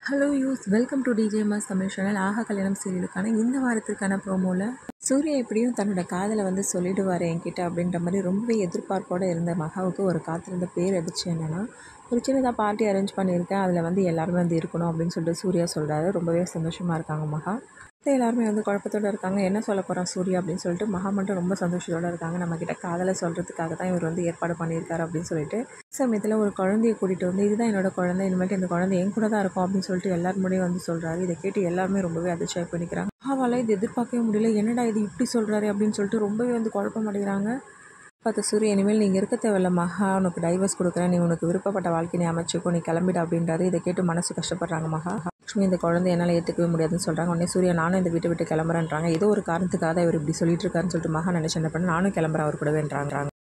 hello யூஸ் welcome to DJ mass Tamil channel Aha Kalyanam சீரியலுக்கான இந்த வாரத்திற்கான ப்ரோமோவில் சூர்யா எப்படியும் தன்னோட காதலை வந்து சொல்லிடுவார் என்கிட்ட அப்படின்ற மாதிரி ரொம்பவே எதிர்பார்ப்போடு இருந்த மகாவுக்கு ஒரு காத்திருந்த பேர் அடிச்சு என்னென்னா ஒரு சின்னதாக பார்ட்டி அரேஞ்ச் பண்ணியிருக்கேன் அதில் வந்து எல்லாருமே வந்து இருக்கணும் அப்படின்னு சொல்லிட்டு சூர்யா சொல்கிறாரு ரொம்பவே சந்தோஷமாக இருக்காங்க மகா மத்த எல்லாருமே வந்து குழப்பத்தோடு இருக்காங்க என்ன சொல்ல போகிறான் சூர்யா அப்படின்னு சொல்லிட்டு மகா மட்டும் ரொம்ப சந்தோஷத்தோடு இருக்காங்க நம்மக்கிட்ட காதலை சொல்கிறதுக்காக தான் இவர் வந்து ஏற்பாடு பண்ணியிருக்காரு அப்படின்னு சொல்லிட்டு சமயத்தில் ஒரு குழந்தைய கூட்டிகிட்டு வந்து இதுதான் என்னோட குழந்தை இனிமேட்டு இந்த குழந்தை என் கூட தான் இருக்கும் அப்படின்னு சொல்லிட்டு எல்லாரும் முன்னாடியும் வந்து சொல்கிறாரு இதை கேட்டு எல்லாருமே ரொம்பவே அதிர்ச்சியாக பண்ணிக்கிறாங்க மகாவால் இது எதிர்பார்க்கவே முடியல என்னடா இது இப்படி சொல்கிறாரு அப்படின்னு சொல்லிட்டு ரொம்பவே வந்து குழப்பம் அடைகிறாங்க பார்த்த சூரிய இனிமேல் நீங்கள் இருக்க தேவையில்ல மகா உனக்கு டைவர்ஸ் கொடுக்குறேன் நீ உனக்கு விருப்பப்பட்ட வாழ்க்கை நீ அமைச்சுக்கோ நீ கிளம்பிடு அப்படின்றாரு இதை கேட்டு மனசு கஷ்டப்படுறாங்க மகா லக்ஷ்மி இந்த குழந்தை என்னால் ஏற்றுக்கவே முடியாதுன்னு சொல்கிறாங்க உடனே சூர்யா நானும் இந்த வீட்டை விட்டு கிளம்புறேன்றாங்க ஏதோ ஒரு காரணத்துக்காக இவர் இப்படி சொல்லிட்டு இருக்காருன்னு சொல்லிட்டு மகா நினச்சி என்ன பண்ண நானும் கிளம்புறேன் அவர் கூடவேன்றாங்க